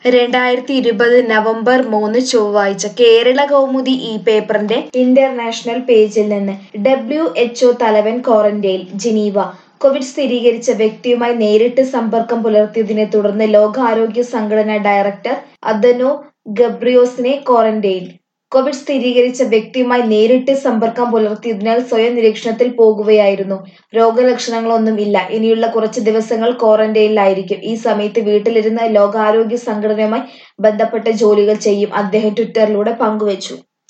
രണ്ടായിരത്തി ഇരുപത് നവംബർ മൂന്ന് ചൊവ്വാഴ്ച കേരള കൗമുദി ഈ പേപ്പറിന്റെ ഇന്റർനാഷണൽ പേജിൽ നിന്ന് ഡബ്ല്യു എച്ച്ഒ തലവൻ ക്വാറന്റൈൻ ജനീവ കോവിഡ് സ്ഥിരീകരിച്ച വ്യക്തിയുമായി നേരിട്ട് സമ്പർക്കം പുലർത്തിയതിനെ തുടർന്ന് ലോകാരോഗ്യ സംഘടന ഡയറക്ടർ അദനോ ഗബ്രിയോസിനെ ക്വാറന്റൈൻ കോവിഡ് സ്ഥിരീകരിച്ച വ്യക്തിയുമായി നേരിട്ട് സമ്പർക്കം പുലർത്തിയതിനാൽ സ്വയം നിരീക്ഷണത്തിൽ പോകുകയായിരുന്നു രോഗലക്ഷണങ്ങളൊന്നും ഇല്ല ഇനിയുള്ള കുറച്ച് ദിവസങ്ങൾ ക്വാറന്റൈനിലായിരിക്കും ഈ സമയത്ത് വീട്ടിലിരുന്ന് ലോകാരോഗ്യ സംഘടനയുമായി ബന്ധപ്പെട്ട ജോലികൾ ചെയ്യും അദ്ദേഹം ട്വിറ്ററിലൂടെ പങ്കുവച്ചു